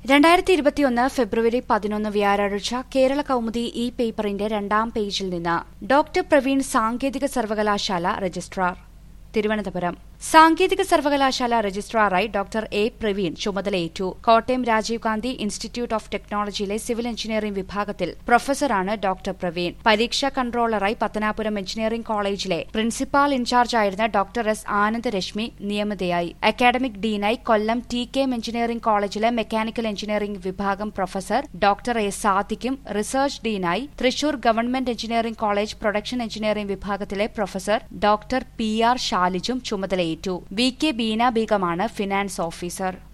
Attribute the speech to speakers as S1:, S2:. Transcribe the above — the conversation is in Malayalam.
S1: രണ്ടായിരത്തി ഇരുപത്തിയൊന്ന് ഫെബ്രുവരി പതിനൊന്ന് വ്യാഴാഴ്ച കേരള കൗമുദി ഇ പേപ്പറിന്റെ രണ്ടാം പേജിൽ നിന്ന് ഡോക്ടർ പ്രവീൺ സാങ്കേതിക സർവകലാശാല രജിസ്ട്രാർ തിരുവനന്തപുരം സാങ്കേതിക സർവകലാശാല രജിസ്ട്രാറായി ഡോക്ടർ എ പ്രവീൺ ചുമതലയേറ്റു കോട്ടയം രാജീവ് ഗാന്ധി ഇൻസ്റ്റിറ്റ്യൂട്ട് ഓഫ് ടെക്നോളജിയിലെ സിവിൽ എഞ്ചിനീയറിംഗ് വിഭാഗത്തിൽ പ്രൊഫസറാണ് ഡോക്ടർ പ്രവീൺ പരീക്ഷാ കൺട്രോളറായി പത്തനാപുരം എഞ്ചിനീയറിംഗ് കോളേജിലെ പ്രിൻസിപ്പാൾ ഇൻചാർജായിരുന്ന ഡോക്ടർ എസ് ആനന്ദരശ്മി നിയമിതയായി അക്കാഡമിക് ഡീനായി Kollam T K M engineering കോളേജിലെ മെക്കാനിക്കൽ എഞ്ചിനീയറിംഗ് വിഭാഗം പ്രൊഫസർ ഡോക്ടർ എ സാദിക്കും റിസർച്ച് ഡീനായി Thrissur government engineering college production engineering വിഭാഗത്തിലെ പ്രൊഫസർ ഡോക്ടർ പി ആർ ഷാലിജും ചുമതലയേറ്റു വി കെ ബീന ബീഗമാണ് ഫിനാൻസ് ഓഫീസർ